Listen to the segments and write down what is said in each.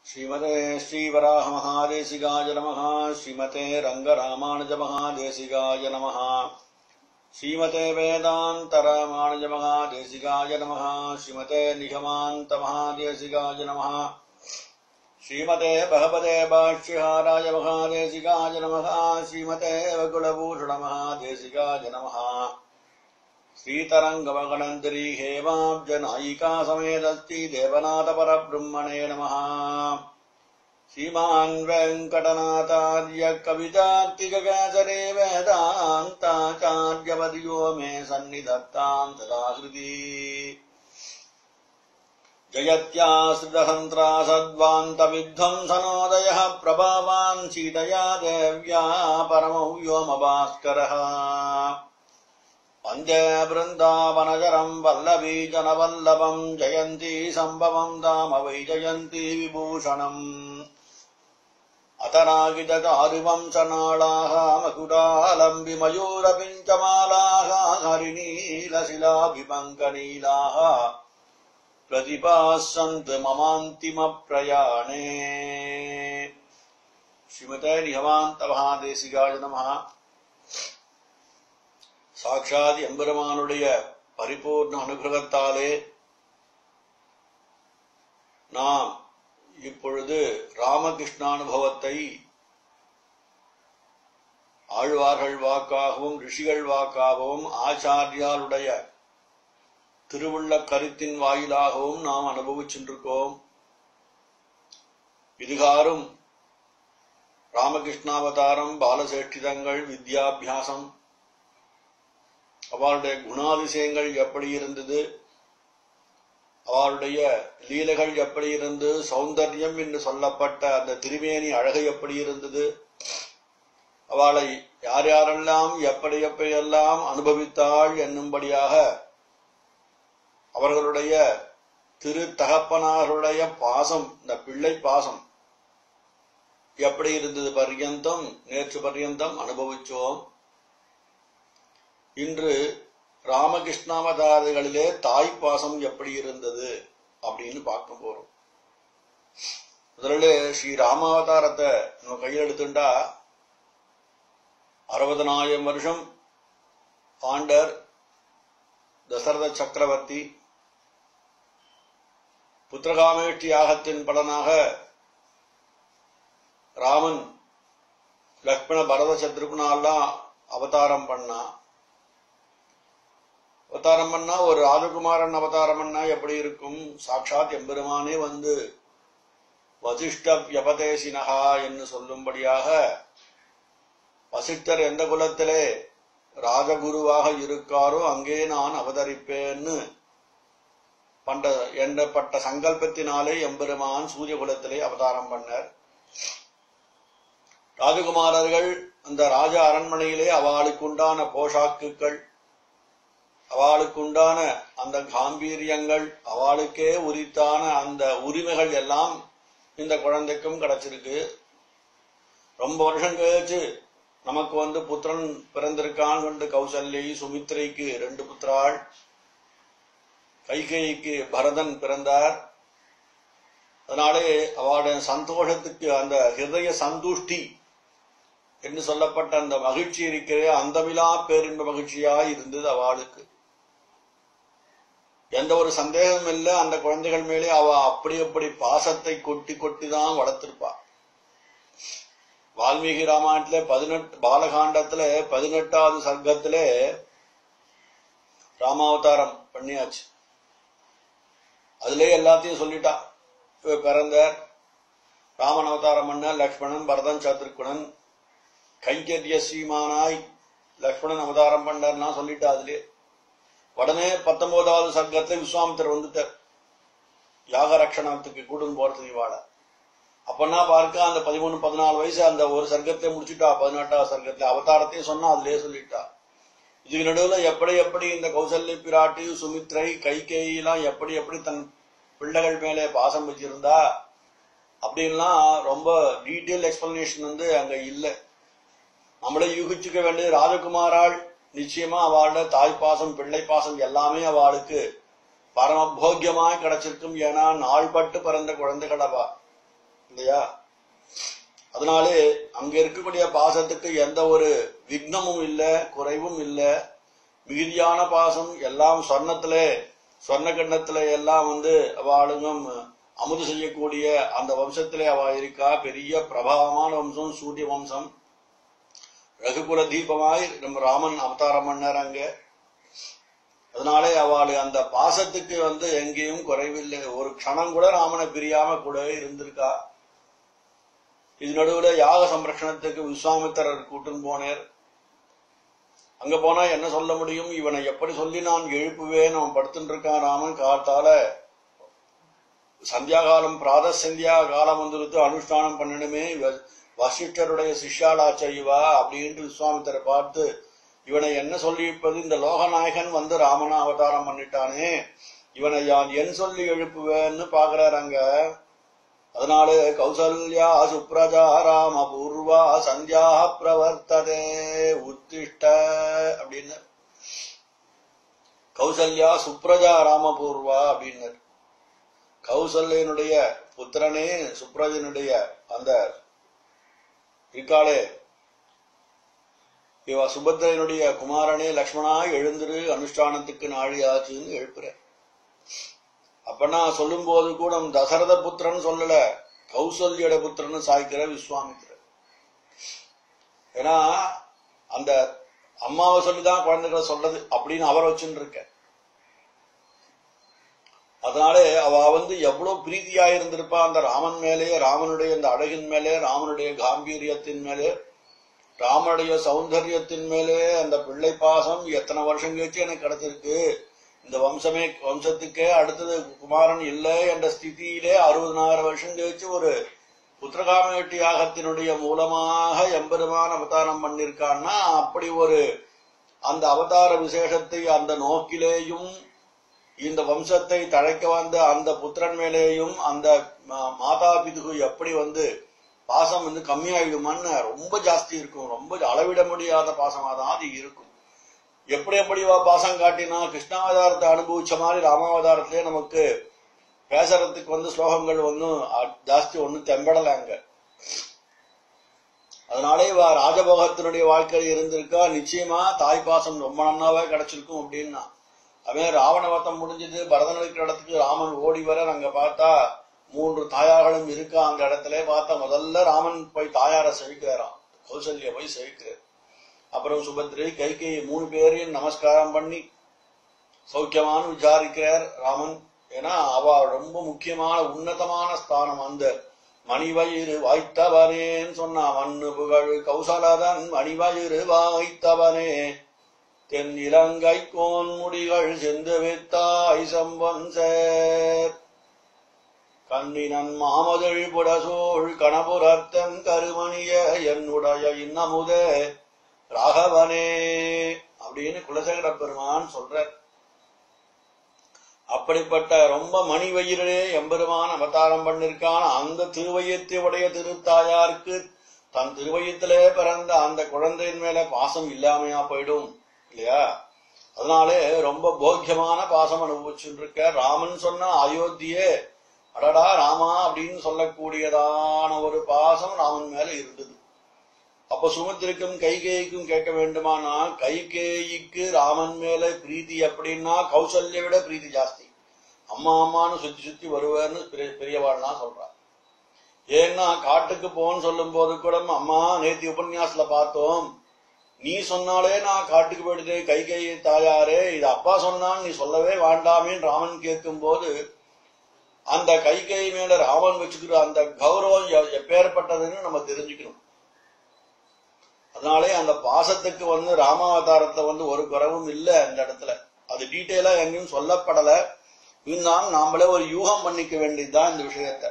श्रीमते श्रीवराहमहादेशिकाय नमः श्रीमते रङ्गरामानुजमहादेशिकाय नमः श्रीमते वेदान्तरामानुजमहादेशिकाय नमः श्रीमते निगमान्तमहादेशिकाय नमः श्रीमते भगवते भाष्यहाराय महादेशिकाय नमः श्रीमते वकुलभूषणमहादेशिकाय नमः श्रीतरङ्गमगणन्तरी हेमाब्जनायिका समेतस्ति देवनाथपरब्रह्मणे नमः श्रीमान् वेङ्कटनाथार्य कवितार्तिककेसरे वेदान्ताचार्यवर्यो मे सन्निधत्ताम् सदाकृति जयत्याश्रितसन्त्रासद्वान्तविध्वंसनोदयः प्रभावान् सीतया देव्या परमौ व्योमभास्करः वन्दे वृन्दावनचरम् वल्लवीजनवल्लभम् जयन्ती सम्भवम् दाम वै जयन्ती विभूषणम् अतरागिजचारुवंशनाळाः मकुटालम्बिमयूरपिञ्चमालाः हरिनीलशिलाभिपङ्कनीलाः प्रतिभाः सन्त् ममान्तिमप्रयाणे श्रीमते निगमान्तमहादेशिकाय नमः சாட்சாத் எம்பெருமானுடைய பரிபூர்ண அனுகிரகத்தாலே நாம் இப்பொழுது ராமகிருஷ்ணானுபவத்தை ஆழ்வார்கள் வாக்காகவும் ரிஷிகள் வாக்காகவும் ஆச்சாரியாருடைய திருவுள்ள கருத்தின் வாயிலாகவும் நாம் அனுபவிச்சுருக்கோம் இதுகாரும் ராமகிருஷ்ணாவதாரம் பாலசேஷ்டிதங்கள் வித்யாபியாசம் அவருடைய குணாதிசயங்கள் எப்படி இருந்தது அவருடைய லீலைகள் எப்படி இருந்து சௌந்தர்யம் என்று சொல்லப்பட்ட அந்த திருமேனி அழகு எப்படி இருந்தது அவளை யார் யாரெல்லாம் எப்படி எப்படியெல்லாம் அனுபவித்தாள் என்னும்படியாக அவர்களுடைய திரு தகப்பனாருடைய பாசம் இந்த பிள்ளை பாசம் எப்படி இருந்தது பர்யந்தம் நேற்று பர்யந்தம் அனுபவிச்சோம் இன்று ராமகிருஷ்ணாவதாரங்களிலே தாய் பாசம் எப்படி இருந்தது அப்படின்னு பார்க்க போறோம் முதல்ல ஸ்ரீ ராமாவதாரத்தை நம்ம கையில் எடுத்துட்டா அறுபதனாயிரம் வருஷம் ஆண்டர் தசரத சக்கரவர்த்தி புத்திரகாமேஷ்டி யாகத்தின் பலனாக ராமன் லக்ஷ்மண பரத சத்ருகுணாலாம் அவதாரம் பண்ணா அவதாரம் பண்ணா ஒரு ராஜகுமாரன் அவதாரம் பண்ணா எப்படி இருக்கும் சாட்சாத் எம்பெருமானே வந்து வசிஷ்ட வியபதேசினகா என்று சொல்லும்படியாக வசிஷ்டர் எந்த குலத்திலே ராஜகுருவாக இருக்காரோ அங்கே நான் அவதரிப்பேன்னு பண்ட எண்ணப்பட்ட சங்கல்பத்தினாலே எம்பெருமான் சூரிய குலத்திலே அவதாரம் பண்ணார் ராஜகுமாரர்கள் அந்த ராஜ அரண்மனையிலே அவளுக்கு உண்டான போஷாக்குகள் அவளுக்கு உண்டான அந்த காம்பீரியங்கள் அவளுக்கே உரித்தான அந்த உரிமைகள் எல்லாம் இந்த குழந்தைக்கும் கிடைச்சிருக்கு ரொம்ப வருஷம் கழிச்சு நமக்கு வந்து புத்திரன் பிறந்திருக்கான் கொண்டு கௌசல்யை சுமித்ரைக்கு ரெண்டு புத்திராள் கைகைக்கு பரதன் பிறந்தார் அதனாலே அவளுடைய சந்தோஷத்துக்கு அந்த ஹிருதய சந்துஷ்டி என்று சொல்லப்பட்ட அந்த மகிழ்ச்சி இருக்கிற அந்தமிலா பேரின்ப மகிழ்ச்சியாய் இருந்தது அவளுக்கு எந்த ஒரு சந்தேகமும் இல்லை அந்த குழந்தைகள் மேலே அவ அப்படி அப்படி பாசத்தை கொட்டி கொட்டி தான் வளர்த்திருப்பா வால்மீகி ராமாயணத்துல பதினெட்டு பாலகாண்டத்துல பதினெட்டாவது சர்க்கத்துல ராமாவதாரம் பண்ணியாச்சு அதுலயே எல்லாத்தையும் சொல்லிட்டா பிறந்தார் ராமன் அவதாரம் பண்ண லக்ஷ்மணன் பரதன் சத்ருகுணன் கைங்கரிய ஸ்ரீமானாய் லக்ஷ்மணன் அவதாரம் பண்ணார்னா சொல்லிட்டா அதுலயே உடனே பத்தொன்பதாவது சர்க்கத்துல விஸ்வாமித்தர் வந்துட்டார் யாக ரட்சணத்துக்கு கூட்டம் போறதுக்கு இவாள அப்பன்னா பார்க்க அந்த பதிமூணு பதினாலு வயசு அந்த ஒரு சர்க்கத்தை முடிச்சுட்டா பதினெட்டாவது சர்க்கத்துல அவதாரத்தையும் சொன்னா அதுலயே சொல்லிட்டா இதுக்கு நடுவுல எப்படி எப்படி இந்த கௌசல்ய பிராட்டி சுமித்ரை கைகேயெல்லாம் எப்படி எப்படி தன் பிள்ளைகள் மேலே பாசம் வச்சிருந்தா அப்படின்லாம் ரொம்ப டீட்டெயில் எக்ஸ்பிளனேஷன் வந்து அங்க இல்லை நம்மளே யூகிச்சுக்க வேண்டியது ராஜகுமாரால் நிச்சயமா அவளோட தாய் பாசம் பிள்ளை பாசம் எல்லாமே அவளுக்கு பரமபோக்கியமாய் கிடைச்சிருக்கும் ஏன்னா நாள்பட்டு பிறந்த குழந்தைகள் அவ இல்லையா அதனாலே அங்க இருக்கக்கூடிய பாசத்துக்கு எந்த ஒரு விக்னமும் இல்ல குறைவும் இல்ல மிகுதியான பாசம் எல்லாம் சொர்ணத்திலே சொர்ண கண்ணத்துல எல்லாம் வந்து அவளுங்கும் அமுது செய்யக்கூடிய அந்த வம்சத்திலே அவ இருக்கா பெரிய பிரபாவமான வம்சம் சூரிய வம்சம் ரகுகுல தீபமாய் நம்ம ராமன் அவதாரம் பண்ணார் அங்க அதனாலே அவள் அந்த பாசத்துக்கு வந்து எங்கேயும் குறைவில்லை ஒரு க்ஷணம் கூட ராமனை பிரியாம கூட இருந்திருக்கா இது நடுவுல யாக சம்ரக்ஷணத்துக்கு விஸ்வாமித்திரர் கூட்டுன்னு போனேர் அங்க போனா என்ன சொல்ல முடியும் இவனை எப்படி சொல்லி நான் எழுப்புவேன் அவன் படுத்துட்டு இருக்கான் ராமன் காத்தால சந்தியா காலம் பிராத சந்தியா காலம் வந்துருத்து அனுஷ்டானம் பண்ணணுமே வ- வசிஷ்டருடைய சிஷ்யாளாச்ச இவா அப்படின்ட்டு விஸ்வாமித்தரை பார்த்து இவனை என்ன சொல்லியிருப்பது இந்த லோகநாயகன் வந்து ராமனா அவதாரம் பண்ணிட்டானே இவனை யான் என் சொல்லி எழுப்புவேன்னு பாக்குறாரு அங்க அதனால கௌசல்யா சுப்ரஜா ராம பூர்வா சந்தியா பிரவர்த்ததே உத்திஷ்ட அப்படின்னு கௌசல்யா சுப்ரஜா ராமபூர்வா அப்படின்னார் கௌசல்யனுடைய புத்திரனே சுப்ரஜனுடைய அந்த இருக்காளே இவ சுபத்திரனுடைய குமாரனே லக்ஷ்மணா எழுந்திரு அனுஷ்டானத்துக்கு நாழி ஆச்சுன்னு எழுப்புற அப்பனா சொல்லும் போது கூட தசரத புத்திரன் சொல்லல கௌசல்யோட புத்திரன் சாய்க்கிற விஸ்வாமித்திரர் ஏன்னா அந்த அம்மாவை சொல்லிதான் குழந்தைகளை சொல்றது அப்படின்னு அவர் வச்சுட்டு இருக்க அதனாலே அவ வந்து எவ்வளவு பிரீதியா இருந்திருப்பா அந்த ராமன் மேலே ராமனுடைய அந்த அழகின் மேலே ராமனுடைய காம்பீரியத்தின் மேலே ராமனுடைய சௌந்தரியத்தின் மேலே அந்த பிள்ளை பாசம் எத்தனை வருஷம் கழிச்சு எனக்கு கிடைச்சிருக்கு இந்த வம்சமே வம்சத்துக்கே அடுத்தது குமாரன் இல்லை என்ற ஸ்திதியிலே அறுபதனாயிரம் வருஷம் கழிச்சு ஒரு புத்திரகாமேட்டி யாகத்தினுடைய மூலமாக எம்பெருமான் அவதாரம் பண்ணிருக்கான்னா அப்படி ஒரு அந்த அவதார விசேஷத்தை அந்த நோக்கிலேயும் இந்த வம்சத்தை தழைக்க வந்த அந்த புத்திரன் மேலேயும் அந்த மா- மாதா பிதுகு எப்படி வந்து பாசம் வந்து கம்மியாயிடுமான்னு ரொம்ப ஜாஸ்தி இருக்கும் ரொம்ப அளவிட முடியாத பாசமா தான் அது இருக்கும் எப்படி எப்படி வா பாசம் காட்டினா கிருஷ்ணாவதாரத்தை அனுபவிச்ச மாதிரி ராமாவதாரத்திலே நமக்கு பேசுறதுக்கு வந்து ஸ்லோகங்கள் ஒன்றும் ஜாஸ்தி ஒன்றும் தெம்படல அங்க அதனாலே இவ ராஜபோகத்தினுடைய வாழ்க்கையில் இருந்திருக்கா நிச்சயமா தாய் பாசம் ரொம்ப நன்னாவே கிடைச்சிருக்கும் அப்படின்னா அவன் ராவணவத்தம் முடிஞ்சது பரதன் இருக்கிற இடத்துக்கு ராமன் ஓடி வர அங்க பார்த்தா மூன்று தாயார்களும் இருக்கா அந்த இடத்துல பார்த்தா முதல்ல ராமன் போய் தாயார செவிக்கிறாராம் கௌசல்யா போய் செவிக்கிறார் அப்புறம் சுபத்ரை கைகேயி மூணு பேரையும் நமஸ்காரம் பண்ணி சௌக்கியமானு விசாரிக்கிறார் ராமன் ஏன்னா அவ ரொம்ப முக்கியமான உன்னதமான ஸ்தானம் அந்த மணிவயிறு வாய்த்தவனேன்னு சொன்னா மண்ணு புகழ் கௌசலதன் மணிவயிறு வாய்த்தவனே தென் இலங்கை கோன் முடிகள் சென்று வித்தாய் சம்பன் சேர் கண்ணினன் மாமதழ் புடசோள் கணபுரத்தன் கருமணிய என்னுடைய இன்னமுதே ராகவனே அப்படின்னு குலசேகர பெருமான் சொல்றார் அப்படிப்பட்ட ரொம்ப மணி வயிறே எம்பெருமான் அவதாரம் பண்ணிருக்கான் அந்த திருவயத்தை உடைய திருத்தாயாருக்கு தன் திருவயத்திலே பிறந்த அந்த குழந்தையின் மேல பாசம் இல்லாமையா போயிடும் இல்லையா அதனாலே ரொம்ப போக்கியமான பாசம் அனுபவிச்சுட்டு இருக்க ராமன் சொன்ன அயோத்தியே அடடா ராமா அப்படின்னு சொல்லக்கூடியதான ஒரு பாசம் ராமன் மேல இருந்தது அப்ப சுமத்திருக்கும் கைகேயிக்கும் கேட்க வேண்டுமானா கைகேயிக்கு ராமன் மேல பிரீத்தி எப்படின்னா கௌசல்ய விட பிரீத்தி ஜாஸ்தி அம்மா அம்மான்னு சுத்தி சுத்தி வருவார்னு பெரிய- பெரியவாள்லாம் சொல்றா ஏன்னா காட்டுக்கு போன்னு சொல்லும் போது கூட அம்மா நேத்தி உபன்யாசத்துல பார்த்தோம் நீ சொன்னாலே நான் காட்டுக்கு போயிடுதேன் கைகை தாயாரே இது அப்பா சொன்னான் நீ சொல்லவே வேண்டாமேன்னு ராமன் கேட்கும் போது அந்த கைகை மேல ராமன் வச்சுக்கிற அந்த கௌரவம் எ- எப்பேற்பட்டதுன்னு நம்ம தெரிஞ்சுக்கணும் அதனாலே அந்த பாசத்துக்கு வந்து ராமாவதாரத்தை வந்து ஒரு குறவும் இல்லை அந்த இடத்துல அது டீட்டெயிலா எங்கேயும் சொல்லப்படல இருந்தாலும் நாமளே ஒரு யூகம் பண்ணிக்க வேண்டியதுதான் இந்த விஷயத்தை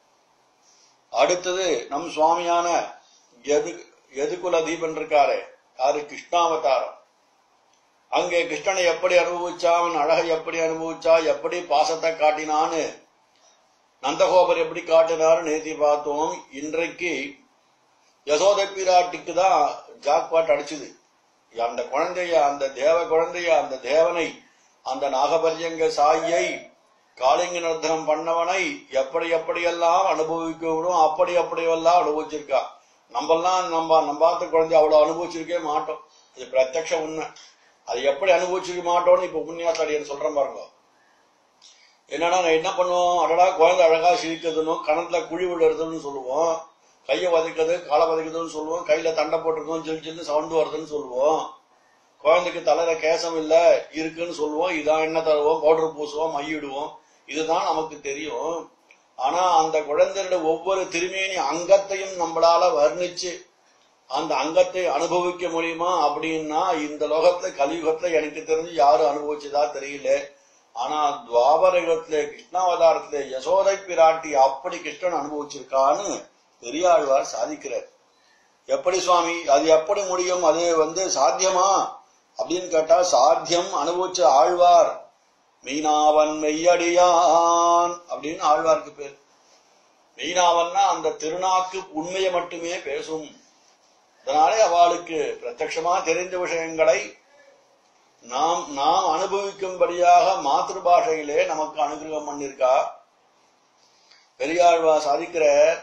அடுத்தது நம் சுவாமியான எது எதுகுல தீபன் இருக்காரே யாரு கிருஷ்ணாவதாரம் அங்கே கிருஷ்ணனை எப்படி அனுபவிச்சா அவன் அழகை எப்படி அனுபவிச்சா எப்படி பாசத்தை காட்டினான்னு நந்தகோபர் எப்படி காட்டினாரு நேத்தி பார்த்தோம் இன்றைக்கு யசோதை பிராட்டிக்கு தான் ஜாக்பாட் அடிச்சுது அந்த குழந்தைய அந்த தேவ குழந்தைய அந்த தேவனை அந்த நாகபரியங்க சாயியை காளிங்க நிர்தனம் பண்ணவனை எப்படி எப்படியெல்லாம் அனுபவிக்க விடும் அப்படி அப்படியெல்லாம் அனுபவிச்சிருக்கா நம்மெல்லாம் நம்ம நம்ம பார்த்த குழந்தை அவ்வளவு அனுபவிச்சிருக்கவே மாட்டோம் இது பிரத்யக்ஷ உண்மை அது எப்படி அனுபவிச்சிருக்க மாட்டோம்னு இப்ப புண்ணியாசாரியர் சொல்றேன் பாருங்க என்னன்னா நான் என்ன பண்ணுவோம் அடடா குழந்தை அழகா சிரிக்கிறதுன்னு கணத்துல குழி விடுறதுன்னு சொல்லுவோம் கையை வதைக்கிறது காலை வதைக்கிறதுன்னு சொல்லுவோம் கையில தண்டை போட்டிருக்கோம் ஜில் ஜில்னு சவுண்டு வருதுன்னு சொல்லுவோம் குழந்தைக்கு தலையில கேசம் இல்ல இருக்குன்னு சொல்லுவோம் இதான் என்ன தருவோம் பவுடர் பூசுவோம் மையிடுவோம் இதுதான் நமக்கு தெரியும் ஆனா அந்த குழந்தையோட ஒவ்வொரு திருமேனி அங்கத்தையும் நம்மளால வர்ணிச்சு அந்த அங்கத்தை அனுபவிக்க முடியுமா அப்படின்னா இந்த லோகத்துல கலியுகத்துல எனக்கு தெரிஞ்சு யாரும் அனுபவிச்சதா தெரியல ஆனா துவாபர யுகத்திலே கிருஷ்ணாவதாரத்திலே யசோதை பிராட்டி அப்படி கிருஷ்ணன் அனுபவிச்சிருக்கான்னு பெரியாழ்வார் சாதிக்கிறார் எப்படி சுவாமி அது எப்படி முடியும் அது வந்து சாத்தியமா அப்படின்னு கேட்டா சாத்தியம் அனுபவிச்ச ஆழ்வார் மெய்னாவன் மெய்யடியான் அப்படின்னு ஆழ்வாருக்கு பேர் மெய்னாவன்னா அந்த திருநாக்கு உண்மையை மட்டுமே பேசும் அதனாலே அவளுக்கு பிரத்யட்சமா தெரிந்த விஷயங்களை நாம் நாம் அனுபவிக்கும்படியாக மாத்திரு பாஷையிலே நமக்கு அனுகிரகம் பண்ணிருக்கா பெரியாழ்வா சாதிக்கிற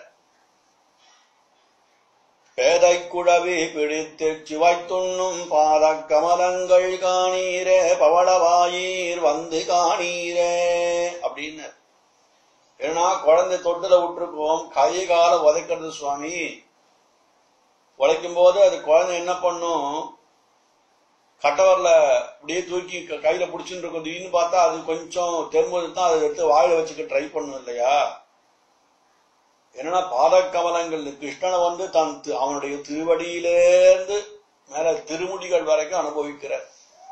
பேதை குழவி பிடித்து சிவைத்துண்ணும் பாத கமலங்கள் காணீரே பவளவாயீர் வந்து காணீரே அப்படின்னு ஏன்னா குழந்தை தொட்டுல விட்டுருக்கோம் கை கால உதைக்கிறது சுவாமி உழைக்கும் போது அது குழந்தை என்ன பண்ணும் கட்டவரில் அப்படியே தூக்கி க- கையில பிடிச்சுட்டு இருக்கும் திடீர்னு பார்த்தா அது கொஞ்சம் தெரும்போது தான் அதை எடுத்து வாயில வச்சுக்க ட்ரை பண்ணும் இல்லையா என்னன்னா பாதக்கமலங்கள் கிருஷ்ணனை வந்து தன் தி- அவனுடைய திருவடியிலேருந்து மேல திருமுடிகள் வரைக்கும் அனுபவிக்கிறார்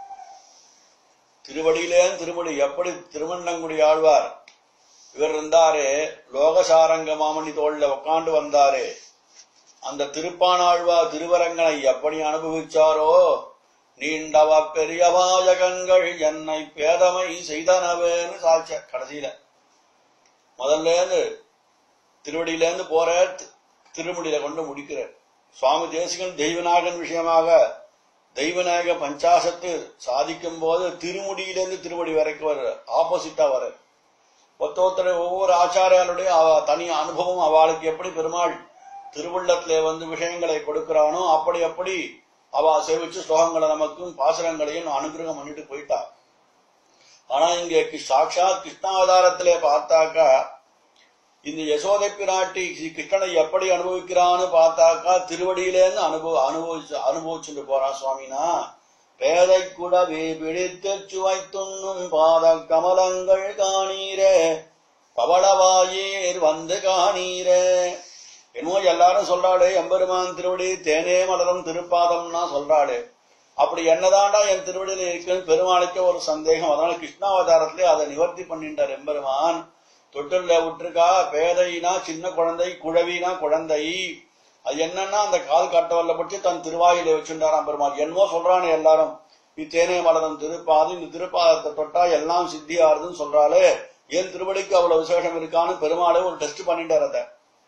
திருவடியிலேருந்து திருமுடி எப்படி திருமண்ணங்குடி ஆழ்வார் இவர் இருந்தாரே லோகசாரங்க மாமணி தோல்ல உட்காந்து வந்தாரே அந்த திருப்பானாழ்வா திருவரங்கனை எப்படி அனுபவிச்சாரோ நீண்டவ பெரியவாயகங்கள் என்னை பேதமை செய்தனவேன்னு சாட்ச கடைசியில முதல்ல இருந்து திருவடியில இருந்து போற தி- திருமுடியில கொண்டு முடிக்கிறார் சுவாமி தேசிகன் தெய்வநாயகன் விஷயமாக தெய்வநாயக பஞ்சாசத்து சாதிக்கும் போது திருமுடியிலிருந்து திருவடி வரைக்கும் வர ஆப்போசிட்டா வர ஒருத்தர் ஒவ்வொரு ஆச்சாரியாருடைய அவ- தனி அனுபவம் அவளுக்கு எப்படி பெருமாள் திருவுள்ளத்திலே வந்து விஷயங்களை கொடுக்கிறானோ அப்படி அப்படி அவ சேவிச்சு ஸ்லோகங்களை நமக்கும் பாசுரங்களையும் அனுகிரகம் பண்ணிட்டு போயிட்டா ஆனா இங்க கி- சாட்சாத் கிருஷ்ணாவதாரத்திலே பார்த்தாக்கா இந்த யசோதை பிராட்டி ஸ்ரீ கிருஷ்ணனை எப்படி அனுபவிக்கிறான்னு பார்த்தாக்கா திருவடியிலேருந்து அனுபவ அனுபவிச்சு அனுபவிச்சுட்டு போறான் சுவாமினா பேதை குடவே பிடித்து சுவைத்துண்ணும் பாத கமலங்கள் காணீரே பவளவாயீர் வந்து காணீரே என்னமோ எல்லாரும் சொல்றாளே எம்பெருமான் திருவடி தேனே மலரும் திருப்பாதம்னா சொல்றாளே அப்படி என்னதாண்டா என் திருவடியில இருக்குன்னு பெருமாளுக்கு ஒரு சந்தேகம் அதனால கிருஷ்ணாவதாரத்திலே அதை நிவர்த்தி பண்ணிட்டார் எம்பெருமான் தொட்டில்ல விட்டுருக்கா பேதைனா சின்ன குழந்தை குழவினா குழந்தை அது என்னன்னா அந்த கால் காட்டவல்ல பற்றி தன் திருவாயில வச்சுட்டாராம் பெருமாள் என்னமோ சொல்றானே எல்லாரும் நீ தேனே மலரும் திருப்பாது இந்த திருப்பாதத்தை தொட்டா எல்லாம் சித்தியாருதுன்னு சொல்றாளே என் திருவடிக்கு அவ்வளவு விசேஷம் இருக்கான்னு பெருமாளே ஒரு டெஸ்ட் பண்ணிட்டார் அதை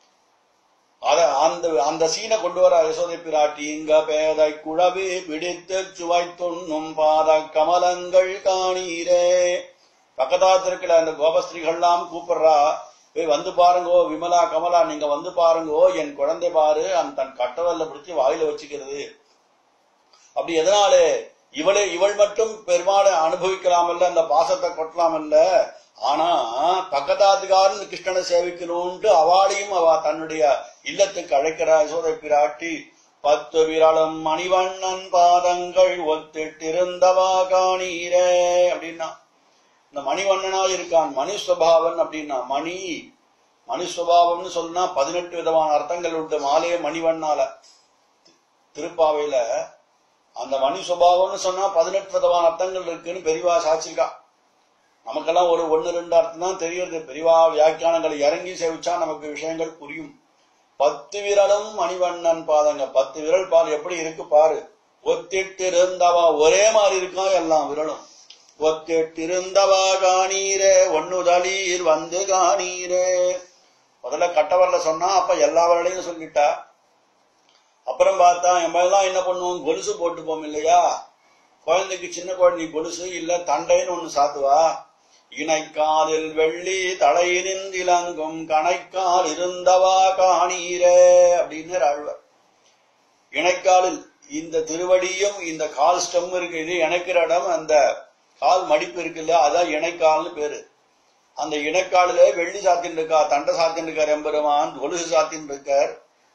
அத அந்த அந்த சீனை கொண்டு வர யசோதை பிராட்டி இங்க பேதை குழவி பிடித்து சுவைத்துண்ணும் பாத கமலங்கள் காணீரே பக்கத்தாத்து இருக்கிற அந்த கோபஸ்திரிகள்லாம் கூப்பிடுறா போய் வந்து பாருங்கோ விமலா கமலா நீங்க வந்து பாருங்கோ என் குழந்தை பாரு அந்த தன் கட்டவல்ல பிடிச்சி வாயில வச்சுக்கிறது அப்படி எதனாலே இவளே இவள் மட்டும் பெருமாளை அனுபவிக்கலாமல்ல அந்த பாசத்தை கொட்டலாமல்ல ஆனா பக்கத்தாத்துக்காரன் கிருஷ்ணனை சேவிக்கணும்ட்டு அவாளையும் அவ தன்னுடைய இல்லத்துக்கு அழைக்கிறா யசோதை பிராட்டி பத்து விரலும் மணிவண்ணன் பாதங்கள் ஒத்திட்டிருந்தவா காணீரே அப்படின்னா இந்த மணிவண்ணனா இருக்கான் மணி சுவாவன் அப்படின்னா மணி மணி சுவாவம்னு சொன்னா பதினெட்டு விதமான அர்த்தங்கள் உண்டு மாலையே மணிவண்ணால திருப்பாவையில அந்த மணி சுபாவம்னு சொன்னா பதினெட்டு விதமான அர்த்தங்கள் இருக்குன்னு பெரியவா சாட்சிருக்கா நமக்கெல்லாம் ஒரு ஒன்னு ரெண்டு அர்த்தம் தான் தெரியுது பெரியவா வியாக்கியானங்களை இறங்கி சேவிச்சா நமக்கு விஷயங்கள் புரியும் பத்து விரலும் மணிவண்ணன் பாதங்க பத்து விரல் பால் எப்படி இருக்கு பாரு ஒத்திட்டிருந்தவா ஒரே மாதிரி இருக்கான் எல்லாம் விரலும் ஒத்திட்டிருந்தவா காணீரே ஒன்னுதலீர் வந்து காணீரே முதல்ல கட்டவரல சொன்னா அப்ப எல்லா வரலையும் சொல்லிட்டா அப்புறம் பார்த்தா எல்லாம் என்ன பண்ணுவோம் கொலுசு போட்டுப்போம் இல்லையா குழந்தைக்கு சின்ன குழந்தை கொலுசு இல்ல தண்டைன்னு ஒண்ணு சாத்துவா இணைக்காலில் வெள்ளி தலையினிந்திலங்கும் கணைக்கால் இருந்தவா காணீரே அப்படின்னு ஆழ்வார் இணைக்காலில் இந்த திருவடியும் இந்த கால் ஸ்டெம் இருக்கு இது இணைக்கிற இடம் அந்த கால் மடிப்பு இருக்குல்ல அதான் இணைக்கால்னு பேரு அந்த இணைக்காலில வெள்ளி சாத்தின் இருக்கா தண்டை சாத்தின் இருக்கார் எம்பெருமான் கொலுசு சாத்தின் இருக்கார்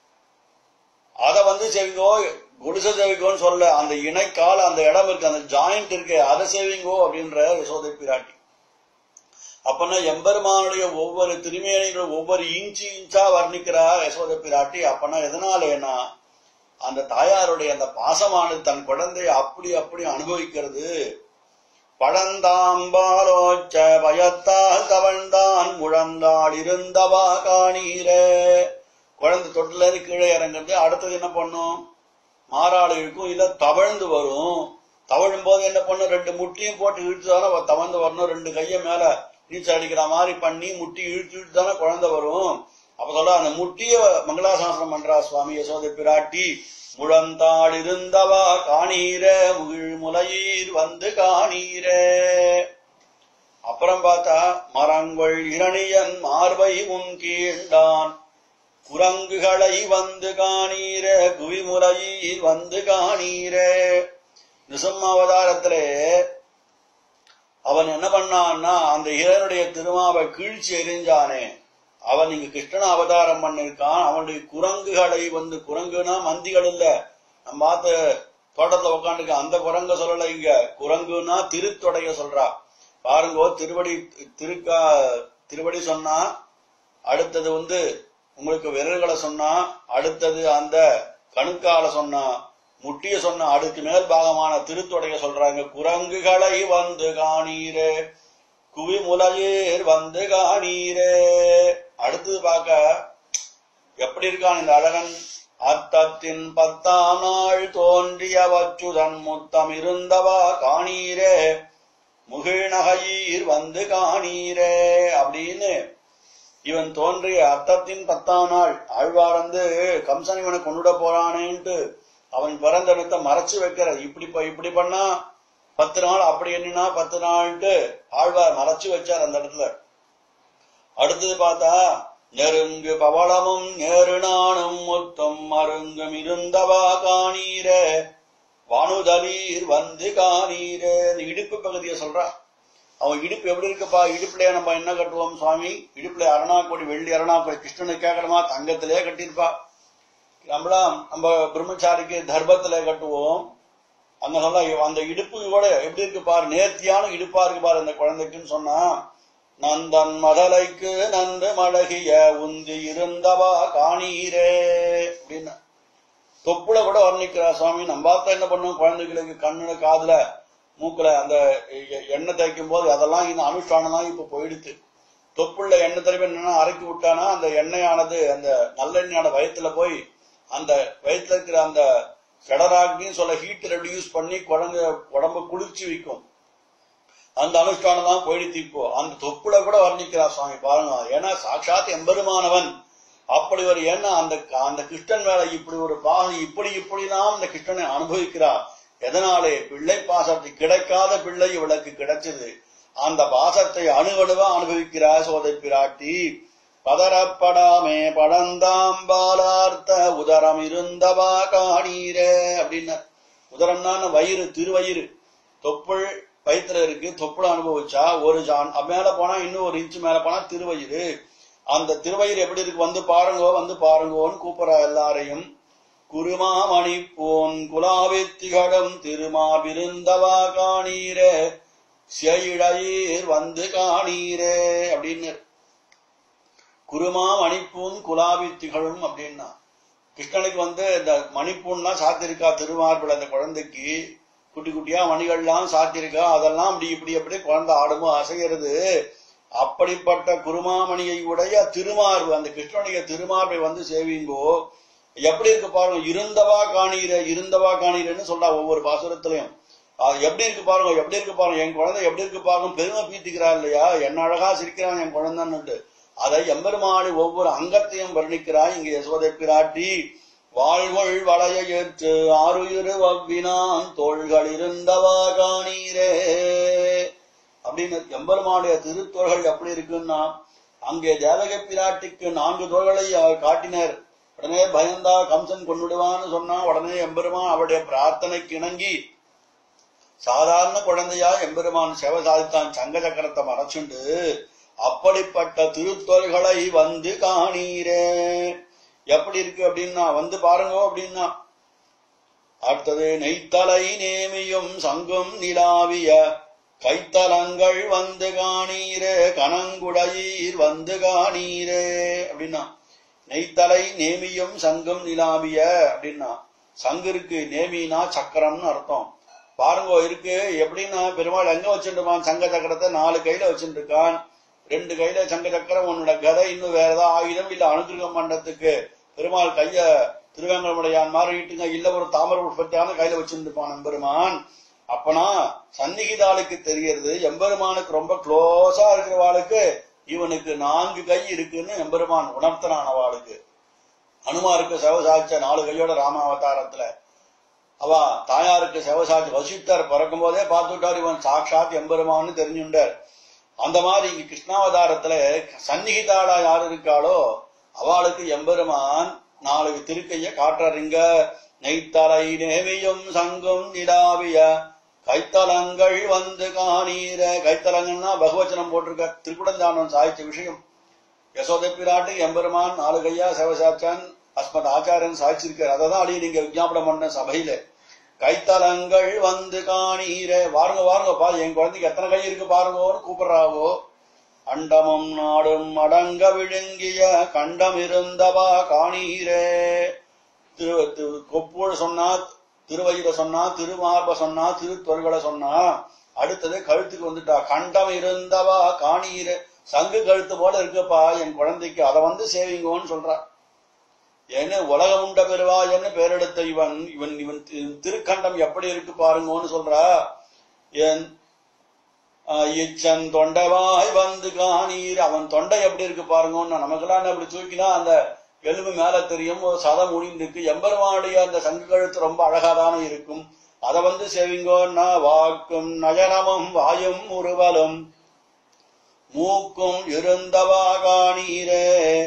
அத வந்து செவிங்கோ கொலுச செவிங்கோன்னு சொல்ல அந்த இணைக்கால் அந்த இடம் இருக்கு அந்த ஜாயிண்ட் இருக்கு அதை செவிங்கோ அப்படின்ற யசோதை பிராட்டி அப்பனா எம்பெருமானுடைய ஒவ்வொரு திருமேனிகளும் ஒவ்வொரு இன்ச்சு இன்ச்சா வர்ணிக்கிறா யசோத பிராட்டி அப்பனா எதனாலேனா அந்த தாயாருடைய அந்த பாசமானது தன் குழந்தையை அப்படி அப்படி அனுபவிக்கிறது பழந்தாம்பாலோச்ச பயத்தால் தவழ்ந்தான் முழந்தாள் இருந்தவா காணீரே குழந்தை தொட்டில இருந்து கீழே இறங்குறது அடுத்தது என்ன பண்ணும் மாறாடு இழுக்கும் இல்ல தவழ்ந்து வரும் தவழும் போது என்ன பண்ணும் ரெண்டு முட்டியும் போட்டு இழுத்து தானே தவழ்ந்து வரணும் ரெண்டு கையை மேல நீச்சல் அடிக்கிற மாதிரி பண்ணி முட்டி இழுத்து இழுத்து தானே குழந்தை வரும் அப்ப சொல்ல அந்த முட்டிய மங்களாசாசனம் பண்றா சுவாமி யசோதை பிராட்டி முழந்தாள் இருந்தவா காணீர முகிழ் முலையீர் வந்து காணீரே அப்புறம் பார்த்தா மரங்கள் இரணியன் மார்பை முன் கீண்டான் குரங்குகளை வந்து காணீர குவிமுறையில் வந்து காணீரே நிசம்ம அவதாரத்திலே அவன் என்ன பண்ணான்னா அந்த இறைவனுடைய திருமாவை கீழ்ச்சி எரிஞ்சானே அவன் இங்க கிருஷ்ணன அவதாரம் பண்ணிருக்கான் அவனுடைய குரங்குகளை வந்து குரங்குனா மந்திகள் இல்ல நம்ம பார்த்த தோட்டத்துல உட்காந்துருக்க அந்த குரங்க சொல்லல இங்க குரங்குனா திருத்தொடைய சொல்றா பாருங்கோ திருவடி திருக்கா திருவடி சொன்னா அடுத்தது வந்து உங்களுக்கு விரல்களை சொன்னா அடுத்தது அந்த கணுக்கால சொன்னா முட்டிய சொன்ன அடுக்கு மேல் பாகமான திருத்தொடைய சொல்றாங்க குரங்குகளை வந்து காணீரே குவிமுலையேர் வந்து காணீரே அடுத்தது பார்க்க எப்படி இருக்கான் இந்த அழகன் அத்தத்தின் பத்தாம் நாள் தோன்றிய வச்சுதன் முத்தம் இருந்தவா காணீரே முகிழ்நகையீர் வந்து காணீரே அப்படின்னு இவன் தோன்றிய அத்தத்தின் பத்தாம் நாள் ஆழ்வார் வந்து கம்சன் இவனை கொண்டுட போறானேன்ட்டு அவன் பிறந்தெடுத்த மறைச்சு வைக்கிற இப்படி ப- இப்படி பண்ணா பத்து நாள் அப்படி எண்ணினா பத்து நாள்ட்டு ஆழ்வார் மறைச்சு வச்சார் அந்த இடத்துல அடுத்தது பார்த்தா நெருங்கு பவளமும் நேரு நானும் முத்தம் மருங்கும் இருந்தவா காணீரே வானுதலீர் வந்து காணீரே இந்த இடுப்பு பகுதியை சொல்றான் அவன் இடுப்பு எப்படி இருக்குப்பா இடுப்புலயே நம்ம என்ன கட்டுவோம் சுவாமி இடுப்புல அரணாக்கோடி வெள்ளி அரணாக்கோடி கிருஷ்ணனுக்கு கேட்கணுமா தங்கத்திலே கட்டியிருப்பா நம்மளாம் நம்ம பிரம்மச்சாரிக்கு தர்பத்துல கட்டுவோம் அந்த சொல்ல அந்த இடுப்பு கூட எப்படி இருக்கு பாரு நேர்த்தியான இடுப்பா இருக்கு பாரு அந்த குழந்தைக்குன்னு சொன்னா நந்தன் மடலைக்கு நன்று மடகிய உந்தி இருந்தவா காணீரே அப்படின்னு தொப்புல கூட வர்ணிக்கிறா சுவாமி நம்ம பார்த்தா என்ன பண்ணுவோம் குழந்தைகளுக்கு கண்ணுல காதுல மூக்குல அந்த எ- எண்ணெய் தேய்க்கும் போது அதெல்லாம் இந்த அனுஷ்டானம் தான் இப்ப போயிடுச்சு தொப்புள்ள எண்ணெய் திரும்பி என்னன்னா அரைக்கி விட்டானா அந்த எண்ணெயானது அந்த நல்லெண்ணெயான வயத்துல போய் அந்த வயித்துல இருக்கிற அந்த செடராக்னு சொல்ல ஹீட் ரெடியூஸ் பண்ணி குழந்தை உடம்ப குளிர்ச்சி வைக்கும் அந்த அனுஷ்டானம் தான் போயிடுத்து இப்போ அந்த தொப்புல கூட வர்ணிக்கிறா சுவாமி பாருங்க ஏன்னா சாட்சாத் எம்பெருமானவன் அப்படி ஒரு எண்ணம் அந்த அந்த கிருஷ்ணன் மேல இப்படி ஒரு பாகம் இப்படி இப்படிலாம் அந்த கிருஷ்ணனை அனுபவிக்கிறார் எதனாலே பிள்ளை பாசத்தை கிடைக்காத பிள்ளை இவளுக்கு கிடைச்சது அந்த பாசத்தை அணுவணுவா அனுபவிக்கிறார் சோதை பிராட்டி பதறப்படாமே பழந்தாம்பாலார்த்த உதரம் இருந்தவா காணீரே அப்படின்னு உதரம்னா வயிறு திருவயிறு தொப்புள் வயிற்றுல இருக்கு தொப்புள அனுபவிச்சா ஒரு ஜான் அப் மேல போனா இன்னும் ஒரு இன்ச்சு மேல போனா திருவயிறு அந்த திருவயிறு எப்படி இருக்கு வந்து பாருங்கோ வந்து பாருங்கோன்னு கூப்பிடுறா எல்லாரையும் குருமாமணி போன் குலாவித்திகடம் திருமாவிருந்தவா காணீரே செயிழையீர் வந்து காணீரே அப்படின்னு குருமா மணிப்பூன் குலாவி திகழும் அப்படின்னா கிருஷ்ணனுக்கு வந்து இந்த மணிப்பூன்னா சாத்திருக்கா திருமார்பில் அந்த குழந்தைக்கு குட்டி குட்டியா மணிகள்லாம் சாத்திருக்கா அதெல்லாம் அப்படி இப்படி அப்படி குழந்தை ஆடுமோ அசைகிறது அப்படிப்பட்ட குருமாமணியை உடைய திருமார்பு அந்த கிருஷ்ணனுடைய திருமார்பை வந்து சேவிங்கோ எப்படி இருக்கு பாருங்க இருந்தவா காணீர இருந்தவா காணீரன்னு சொல்றா ஒவ்வொரு பாசுரத்திலையும் அது எப்படி இருக்கு பாருங்க எப்படி இருக்கு பாருங்க என் குழந்தை எப்படி இருக்கு பாருங்க பெருமை பீத்திக்கிறா இல்லையா என்ன அழகா சிரிக்கிறான் என் குழந்தைன்னுட்டு அதை எம்பெருமானி ஒவ்வொரு அங்கத்தையும் வர்ணிக்கிறாய் இங்க யசோதை பிராட்டி வாழ்வள் வளைய ஏற்று ஆறுயிரு வவ்வினான் தோள்கள் இருந்தவா காணீரே அப்படின்னு எம்பெருமானுடைய திருத்தோள்கள் எப்படி இருக்குன்னா அங்கே தேவக பிராட்டிக்கு நான்கு தோள்களை அவர் காட்டினர் உடனே பயந்தா கம்சன் கொண்டுடுவான்னு சொன்னா உடனே எம்பெருமான் அவருடைய பிரார்த்தனைக்கு இணங்கி சாதாரண குழந்தையா எம்பெருமான் சேவை சாதித்தான் சங்க சக்கரத்தை மறைச்சுண்டு அப்படிப்பட்ட திருத்தோள்களை வந்து காணீரே எப்படி இருக்கு அப்படின்னா வந்து பாருங்க அப்படின்னா அடுத்தது நெய்த்தலை நேமியும் சங்கும் நிலாவிய கைத்தலங்கள் வந்து காணீரே கனங்குடையீர் வந்து காணீரே அப்படின்னா நெய்த்தலை நேமியும் சங்கும் நிலாவிய அப்படின்னா சங்கு இருக்கு நேமினா சக்கரம்னு அர்த்தம் பாருங்க இருக்கு எப்படின்னா பெருமாள் எங்க வச்சுருப்பான் சங்க சக்கரத்தை நாலு கையில வச்சுட்டு இருக்கான் ரெண்டு கையில சங்க சக்கரம் உன்னோட கதை இன்னும் வேற ஏதாவது ஆயுதம் இல்ல அனுகிரகம் பண்றதுக்கு பெருமாள் கைய திருவேங்கடமுடையான் மாறிட்டுங்க இல்ல ஒரு தாமர உற்பத்தியான கையில வச்சிருந்துப்பான் பெருமான் அப்பனா சந்நிகிதாளுக்கு தெரியறது எம்பெருமானுக்கு ரொம்ப க்ளோஸா இருக்கிறவாளுக்கு இவனுக்கு நான்கு கை இருக்குன்னு எம்பெருமான் உணர்த்தனான் அவளுக்கு அனுமாருக்கு சிவசாட்ச நாலு கையோட ராமாவதாரத்துல அவ தாயாருக்கு சிவசாட்சி வசிஷ்டர் பிறக்கும் போதே பார்த்துட்டார் இவன் சாட்சாத் எம்பெருமான்னு தெரிஞ்சுட்டார் அந்த மாதிரி இங்க கிருஷ்ணாவதாரத்துல சந்நிகிதாளா யார் இருக்காளோ அவளுக்கு எம்பெருமான் நாலு திருக்கைய காட்டுறீங்க நெய்த்தலை நேமியும் சங்கும் நிலாவிய கைத்தலங்கள் வந்து காணீர கைத்தலங்கள்னா பகவச்சனம் போட்டிருக்க திருக்குடஞ்சானம் சாய்ச்ச விஷயம் யசோதை பிராட்டு எம்பெருமான் நாலு கையா சிவசாச்சான் அஸ்மத் ஆச்சாரியன் சாய்ச்சிருக்கார் அதை தான் அடி நீங்க விஜாபனம் பண்ண சபையில கைத்தலங்கள் வந்து காணீர வாருங்க வாருங்கப்பா என் குழந்தைக்கு எத்தனை கை இருக்கு பாருங்கன்னு கூப்பிடுறாவோ அண்டமும் நாடும் அடங்க விழுங்கிய கண்டம் இருந்தவா காணீரே திரு திரு- கொப்புழ சொன்னா திருவயிற சொன்னா திருமார்ப சொன்னா திருத்தொர்களை சொன்னா அடுத்தது கழுத்துக்கு வந்துட்டா கண்டம் இருந்தவா காணீரே சங்கு கழுத்து போல இருக்குப்பா என் குழந்தைக்கு அதை வந்து சேவிங்கோன்னு சொல்றா ஏன்னு உலகம் உண்ட பெருவாயன்னு பேரெடுத்த இவன் இவன் இவன் தி- திருக்கண்டம் எப்படி இருக்கு பாருங்கன்னு சொல்றா என் ஆஹ் இச்சன் தொண்டவாய் வந்து காணீர் அவன் தொண்டை எப்படி இருக்கு பாருங்கன்னு நமக்கெல்லாம் அப்படி தூக்கினா அந்த எலும்பு மேல தெரியும் ஒரு சதம் முடிந்திருக்கு எம்பெருமானுடைய அந்த சங்கு கழுத்து ரொம்ப அழகாதானே இருக்கும் அதை வந்து சேவிங்கோன்னா வாக்கும் நயனமும் வாயும் உருவலும் மூக்கும் இருந்தவா காணீரே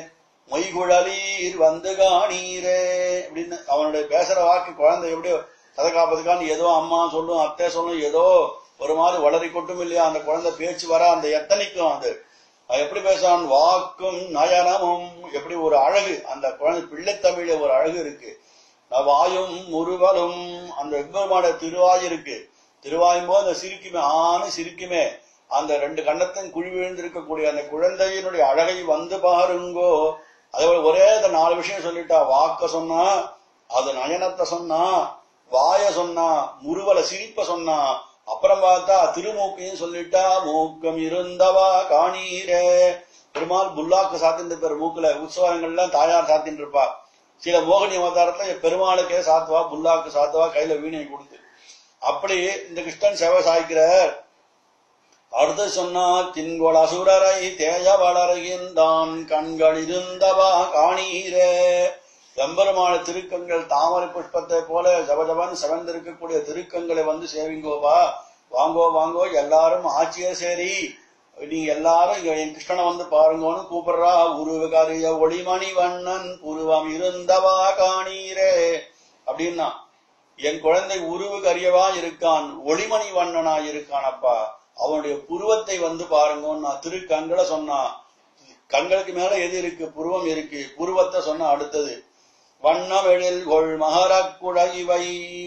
மொய்குழலீர் வந்து காணீரே அப்படின்னு அவனுடைய பேசுற வாக்கு குழந்தை எப்படி கதை காப்பதுக்கான்னு ஏதோ அம்மா சொல்லும் அத்தை சொல்லும் ஏதோ ஒரு மாதிரி வளரி கொட்டும் இல்லையா அந்த குழந்தை பேச்சு வர அந்த எத்தனைக்கும் அது அது எப்படி பேசுறான் வாக்கும் நயனமும் எப்படி ஒரு அழகு அந்த குழந்தை பிள்ளைத்தமிழ ஒரு அழகு இருக்கு வாயும் முருவலும் அந்த எம்பெருமாட திருவாய் இருக்கு திருவாயும் போது அந்த சிரிக்குமே ஆணு சிரிக்குமே அந்த ரெண்டு கண்ணத்தையும் குழி விழுந்திருக்கக்கூடிய அந்த குழந்தையினுடைய அழகை வந்து பாருங்கோ அதே போல ஒரே அந்த நாலு விஷயம் சொல்லிட்டா வாக்க சொன்னா அது நயனத்தை சொன்னா வாய சொன்னா முருவல சிரிப்ப சொன்னா அப்புறம் பார்த்தா திருமூக்கையும் சொல்லிட்டா மூக்கம் இருந்தவா காணீரே பெருமாள் புல்லாக்கு சாத்தின்னு பேர் மூக்குல உற்சவங்கள்லாம் தாயார் சாத்தின்னு இருப்பா சில மோகினி அவதாரத்துல பெருமாளுக்கே சாத்துவா புல்லாக்கு சாத்துவா கையில வீணை கொடுத்து அப்படி இந்த கிருஷ்ணன் சேவை சாய்க்கிறார் அடுத்து சொன்னா தின்கொள் அசுரரை தேய வளர்கின்றான் கண்கள் இருந்தவா காணீரே எம்பெருமான திருக்கங்கள் தாமரை புஷ்பத்தை போல ஜபஜபன் சிவந்திருக்கக்கூடிய திருக்கங்களை வந்து சேவிங்கோவா வாங்கோ வாங்கோ எல்லாரும் ஆட்சியே சரி நீ எல்லாரும் இங்க என் கிருஷ்ணனை வந்து பாருங்கன்னு கூப்பிடுறா உருவகரிய ஒளிமணி வண்ணன் உருவம் இருந்தவா காணீரே அப்படின்னா என் குழந்தை உருவுக்கு அறியவா இருக்கான் ஒளிமணி வண்ணனா இருக்கான் அப்பா அவனுடைய புருவத்தை வந்து பாருங்கன்னு நான் திரு கண்களை சொன்னா கண்களுக்கு மேல எது இருக்கு புருவம் இருக்கு புருவத்தை சொன்ன அடுத்தது வண்ணம் எழில்கொள் மகரக்குட இவை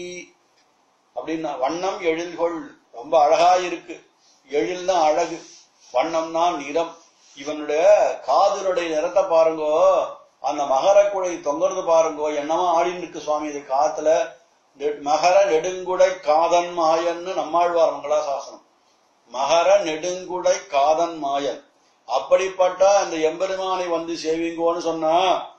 அப்படின்னா வண்ணம் எழில்கொள் ரொம்ப அழகா இருக்கு எழில்னா அழகு வண்ணம்னா நிறம் இவனுடைய காதனுடைய நிறத்தை பாருங்கோ அந்த மகரக்குடை தொங்குறது பாருங்கோ என்னமா ஆடின்னு இருக்கு சுவாமி இது காத்துல நெ- மகர நெடுங்குடை காதன் மாயன்னு நம்மாழ்வார் மங்களாசாசனம் மகர நெடுங்குடை காதன் மாயன் அப்படிப்பட்ட அந்த எம்பெருமானை வந்து சேவிங்கோன்னு சொன்னா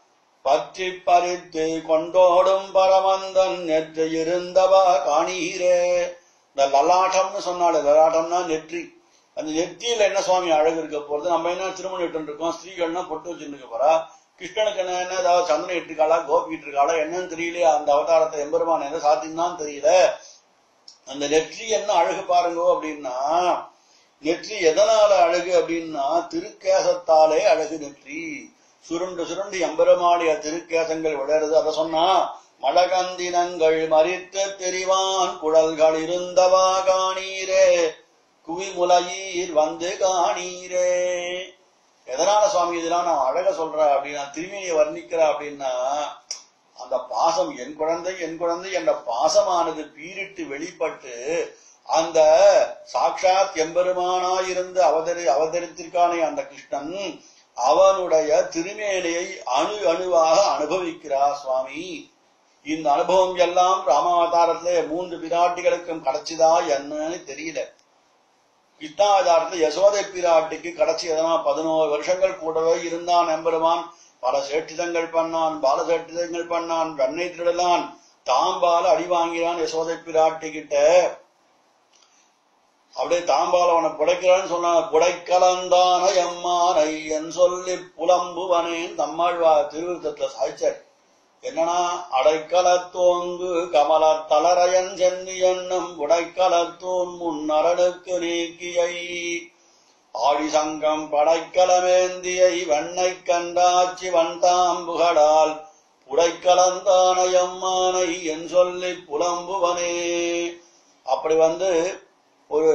பற்றி பறித்து கொண்டோடும் பரமந்தன் நெற்றி இருந்தவா காணீரே இந்த லலாட்டம்னு சொன்னாலே லலாட்டம்னா நெற்றி அந்த நெற்றியில என்ன சுவாமி அழகு இருக்க போறது நம்ம என்ன திருமணம் இட்டு இருக்கோம் ஸ்திரீகள்னா பொட்டு வச்சுட்டு போறா கிருஷ்ணனுக்கு என்ன என்ன ஏதாவது சந்தனம் இட்டுருக்காளா கோபி இட்டுருக்காளா என்னன்னு தெரியலையா அந்த அவதாரத்தை எம்பெருமான் என்ன சாத்தின்னு தெரியல அந்த நெற்றி என்ன அழகு பாருங்கோ அப்படின்னா நெற்றி எதனால அழகு அப்படின்னா திருக்கேசத்தாலே அழகு நெற்றி சுருண்டு சுருண்டு எம்பெருமாடிய திருக்கேசங்கள் விளருது அத சொன்னா மழகந்தினங்கள் மறித்து தெரிவான் குழல்கள் இருந்தவா காணீரே குவிமுலையீர் வந்து காணீரே எதனால சுவாமி இதெல்லாம் நான் அழக சொல்றேன் அப்படின்னா திருமையை வர்ணிக்கிற அப்படின்னா அந்த பாசம் என் குழந்தை என் குழந்தை என்ற பாசமானது பீரிட்டு வெளிப்பட்டு அந்த சாட்சாத் எம்பெருமானாயிருந்து அவதரி அவதரித்திருக்கானே அந்த கிருஷ்ணன் அவனுடைய திருமேனியை அணு அணுவாக அனுபவிக்கிறார் சுவாமி இந்த அனுபவம் எல்லாம் ராமாவதாரத்திலே மூன்று பிராட்டிகளுக்கும் கிடைச்சதா என்னன்னு தெரியல கிருஷ்ணாவதாரத்துல யசோதை பிராட்டிக்கு கடைசி எதனா பதினோரு வருஷங்கள் கூடவே இருந்தான் எம்பெருமான் பல சேட்டிதங்கள் பண்ணான் பால சேட்டிதங்கள் பண்ணான் வெண்ணெய் திருடலான் தாம்பால அடி வாங்கிறான் யசோதை பிராட்டி கிட்ட அப்படியே தாம்பால அவனை புடைக்கிறான்னு சொன்னான் புடைக்கலந்தான எம்மானை என் சொல்லி புலம்புவனேன் நம்மாழ்வா திருவிருத்தத்துல சாய்ச்சார் என்னன்னா அடைக்கலத்தோங்கு கமல தளரையன் சென்னி என்னும் உடைக்கலத்தோன் முன்னரனுக்கு நீக்கியை ஆடி சங்கம் படைக்கலமேந்தியை வெண்ணை கண்டாச்சி வந்தாம்புகளால் புடைக்கலந்தானையம்மானை என் சொல்லி புலம்புவனே அப்படி வந்து ஒரு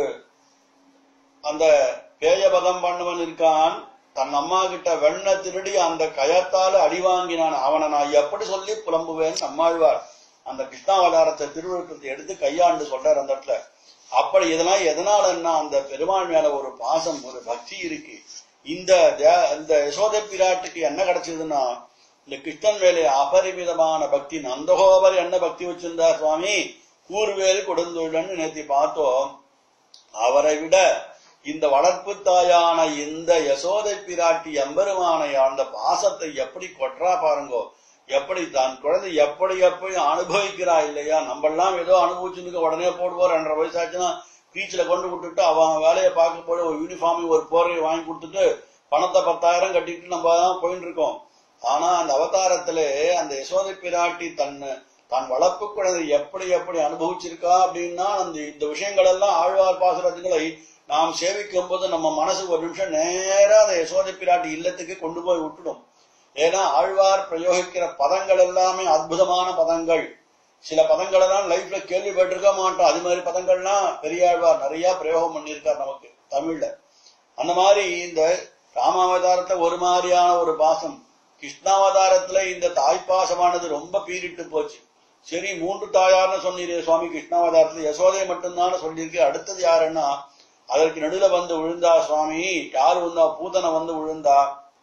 அந்த பேயபதம் பண்ணவன் இருக்கான் தன் அம்மா கிட்ட வெண்ண திருடி அந்த கயத்தால அடி வாங்கினான் அவனை நான் எப்படி சொல்லி புலம்புவேன் நம்மாழ்வார் அந்த கிருஷ்ணாவதாரத்தை திருவிழுக்கத்தை எடுத்து கையாண்டு சொல்றார் அந்த இடத்துல அப்படி இதெல்லாம் எதனாலன்னா அந்த பெருமாள் மேல ஒரு பாசம் ஒரு பக்தி இருக்கு இந்த தே- இந்த யசோதை பிராட்டுக்கு என்ன கிடைச்சதுன்னா இந்த கிருஷ்ணன் மேலே அபரிமிதமான பக்தி நந்தகோபர் என்ன பக்தி வச்சிருந்தார் சுவாமி கூர்வேல் கொடுந்துள்ளன்னு நேத்தி பார்த்தோம் அவரை விட இந்த வளர்ப்பு தாயான இந்த யசோதை பிராட்டி எம்பெருமானை அந்த பாசத்தை எப்படி கொற்றா பாருங்கோ எப்படி தான் குழந்தை எப்படி எப்படி அனுபவிக்கிறா இல்லையா நம்ம எல்லாம் ஏதோ அனுபவிச்சுன்னு உடனே போடுவோம் ரெண்டரை வயசாச்சுன்னா பீச்சில் கொண்டு விட்டுட்டு அவன் வேலையை பார்க்க போய் ஒரு யூனிஃபார்ம் ஒரு போர்வை வாங்கி கொடுத்துட்டு பணத்தை பத்தாயிரம் கட்டிட்டு நம்ம தான் போயிட்டு இருக்கோம் ஆனா அந்த அவதாரத்திலே அந்த யசோதை பிராட்டி தன்னை தான் வளர்ப்பு குழந்தை எப்படி எப்படி அனுபவிச்சிருக்கா அப்படின்னா அந்த இந்த விஷயங்கள் எல்லாம் ஆழ்வார் பாசுரத்துகளை நாம் சேவிக்கும் போது நம்ம மனசு ஒரு நிமிஷம் நேரா அந்த யசோதை பிராட்டி இல்லத்துக்கு கொண்டு போய் விட்டுடும் ஏன்னா ஆழ்வார் பிரயோகிக்கிற பதங்கள் எல்லாமே அற்புதமான பதங்கள் சில பதங்கள் எல்லாம் லைஃப்ல கேள்விப்பட்டிருக்க மாட்டோம் அது மாதிரி பதங்கள்லாம் பெரியாழ்வார் நிறைய பிரயோகம் பண்ணியிருக்கார் நமக்கு தமிழ்ல அந்த மாதிரி இந்த ராமாவதாரத்தை ஒரு மாதிரியான ஒரு பாசம் கிருஷ்ணாவதாரத்துல இந்த தாய்ப்பாசமானது ரொம்ப பீரிட்டு போச்சு சரி மூன்று தாயார்னு சொன்னீரே சுவாமி கிருஷ்ணாவதாரத்துல யசோதை மட்டும்தான் சொல்லியிருக்கு அடுத்தது யாருன்னா அதற்கு நடுவுல வந்து விழுந்தா சுவாமி யாரு வந்தா பூதனை வந்து விழுந்தா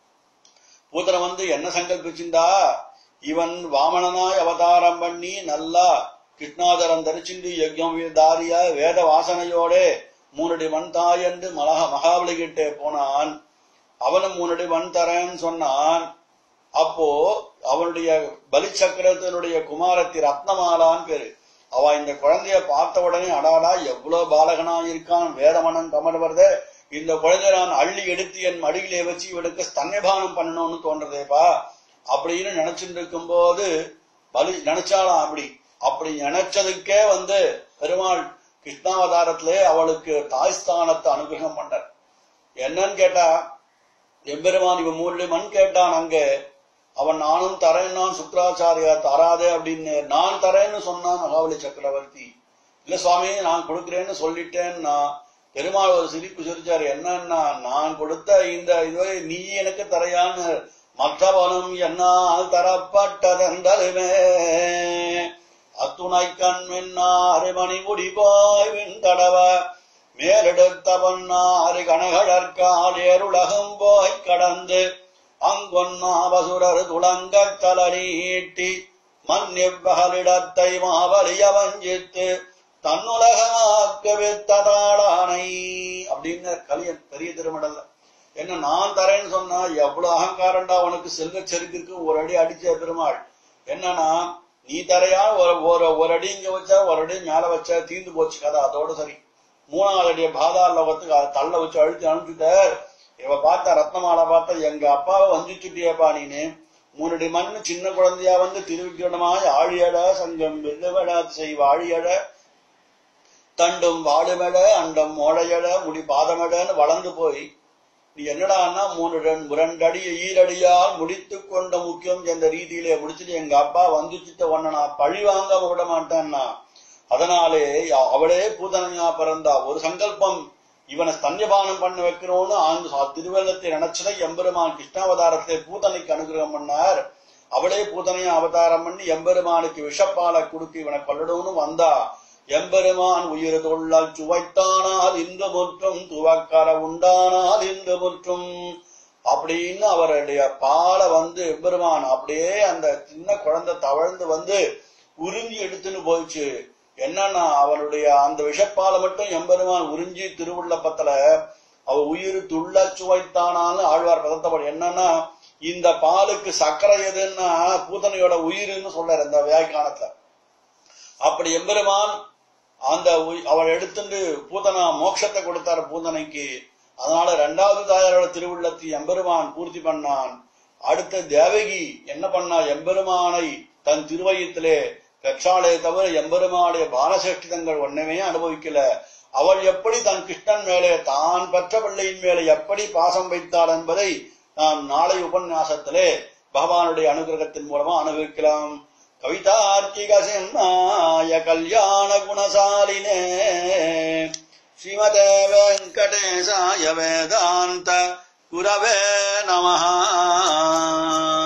பூதனை வந்து என்ன சங்கல்பிச்சிருந்தா இவன் வாமனனாய் அவதாரம் பண்ணி நல்லா கிருஷ்ணாதரம் தரிச்சிண்டு யஜ்யம் தாரியா வேத வாசனையோட மூணடி மண் தாய் என்று மலக மகாபலி கிட்டே போனான் அவனும் மூணடி மண் தரேன்னு சொன்னான் அப்போ அவனுடைய பலி சக்கரத்தினுடைய குமாரத்தி ரத்னமாலான்னு பேரு அவ இந்த குழந்தைய பார்த்த உடனே அடாடா எவ்வளவு பாலகனா இருக்கான் வேதமனம் கமல் வருத இந்த குழந்தைய நான் அள்ளி எடுத்து என் மடியிலே வச்சு இவனுக்கு ஸ்தன்யபானம் பண்ணணும்னு தோன்றதேப்பா அப்படின்னு நினைச்சிட்டு இருக்கும்போது பலி நினைச்சாலாம் அப்படி அப்படி நினைச்சதுக்கே வந்து பெருமாள் கிருஷ்ணாவதாரத்திலே அவளுக்கு தாய் ஸ்தானத்தை அனுகிரகம் பண்ணார் என்னன்னு கேட்டா எம்பெருமான் இவன் மூணு மண் கேட்டான் அங்க அவன் நானும் தரேன்னா சுக்கராச்சாரியா தராதே அப்படின்னு நான் தரேன்னு சொன்னான் மகாபலி சக்கரவர்த்தி இல்ல சுவாமி நான் கொடுக்கிறேன்னு சொல்லிட்டேன்னா பெருமாள் ஒரு சிரிப்பு சிரிச்சாரு என்னன்னா நான் கொடுத்த இந்த இதுவரை நீ எனக்கு தரையான்னு மற்றவனும் என்னால் தரப்பட்டதென்றலுமே அத்துணை கண் மின்னாறு மணி முடி போய் விண் தடவ மேலெடுத்தவன்னாறு கனகழற்கால் ஏருலகம் போய் கடந்து அங்கொன்னாவசுரர் துளங்கத் தலனீட்டி மன்னிப்பகலிடத்தை மாவலிய வஞ்சித்து தன்னுலகமாக்க வித்ததாளானை அப்படின்னு கலியன் பெரிய திருமடல்ல என்ன நான் தரேன்னு சொன்னா எவ்வளவு அகங்காரம்டா உனக்கு செல்வ செருக்கிற்கு ஒரு அடி அடிச்ச பெருமாள் என்னன்னா நீ தரையா ஒரு ஒரு ஒரு அடி இங்க வச்சா ஒரு அடி மேல வச்சா தீந்து போச்சு கதை அதோட சரி மூணாவது அடிய பாதாள லோகத்துக்கு அதை தள்ள வச்சு அழுத்தி அனுப்பிச்சுட்டார் இவ பார்த்தா ரத்னமாலை பார்த்தா எங்க அப்பாவை வஞ்சிச்சுட்டியப்பா நீனு மூணடி மண்ணு சின்ன குழந்தையா வந்து திருவிக்கிரணமாய் ஆழியட சங்கம் வெள்ளவட செய் வாழியட தண்டும் வாடுமெட அண்டம் மோழையட முடி பாதமெடன்னு வளர்ந்து போய் நீ என்னடான்னா மூணு ரெண்டு ரெண்டு அடி ஈரடியால் முடித்து கொண்ட முக்கியம் என்ற ரீதியிலே முடிச்சுட்டு எங்க அப்பா வந்துச்சுட்ட உன்னை நான் பழி வாங்க விட மாட்டேன்னா அதனாலே அவளே பூதனையா பிறந்தா ஒரு சங்கல்பம் இவனை ஸ்தன்யபானம் பண்ண வைக்கணும்னு ஆண்டு திருவள்ளத்தை நினைச்சதை எம்பெருமான் கிருஷ்ணாவதாரத்தை பூதனைக்கு அனுகிரகம் பண்ணார் அவளே பூதனையா அவதாரம் பண்ணி எம்பெருமானுக்கு விஷப்பாலை கொடுத்து இவனை கொல்லணும்னு வந்தா எம்பெருமான் உயிர் தொல்லால் சுவைத்தானால் இந்து முற்றும் துவக்கர உண்டானால் இந்து முற்றும் அப்படின்னு அவருடைய பாலை வந்து எம்பெருமான் அப்படியே அந்த சின்ன குழந்தை தவழ்ந்து வந்து உறிஞ்சி எடுத்துன்னு போயிடுச்சு என்னன்னா அவனுடைய அந்த விஷப்பாலை மட்டும் எம்பெருமான் உறிஞ்சி திருவுள்ளப்பத்துல அவ உயிர் துள்ள சுவைத்தானான்னு ஆழ்வார் பதத்தப்பட என்னன்னா இந்த பாலுக்கு சர்க்கரை எதுன்னா பூதனையோட உயிர்னு சொல்றாரு இந்த வியாக்கியானத்துல அப்படி எம்பெருமான் அந்த உய்- அவர் எடுத்துட்டு பூதனா மோட்சத்தை கொடுத்தார் பூதனைக்கு அதனால ரெண்டாவது தாயாரோட திருவுள்ளத்தை எம்பெருமான் பூர்த்தி பண்ணான் அடுத்த தேவகி என்ன பண்ணா எம்பெருமானை தன் திருவயத்திலே பெற்றாலே தவிர எம்பெருமானுடைய பாலசேஷ்டிதங்கள் ஒண்ணுமே அனுபவிக்கல அவள் எப்படி தன் கிருஷ்ணன் மேலே தான் பெற்ற பிள்ளையின் மேலே எப்படி பாசம் வைத்தாள் என்பதை நாம் நாளை உபன்யாசத்திலே பகவானுடைய அனுகிரகத்தின் மூலமா அனுபவிக்கலாம் கவிதார்க்கிக சிம்மாய கல்யாண குணசாலினே ஸ்ரீமதே வெங்கடேசாய வேதாந்த குரவே நமஹ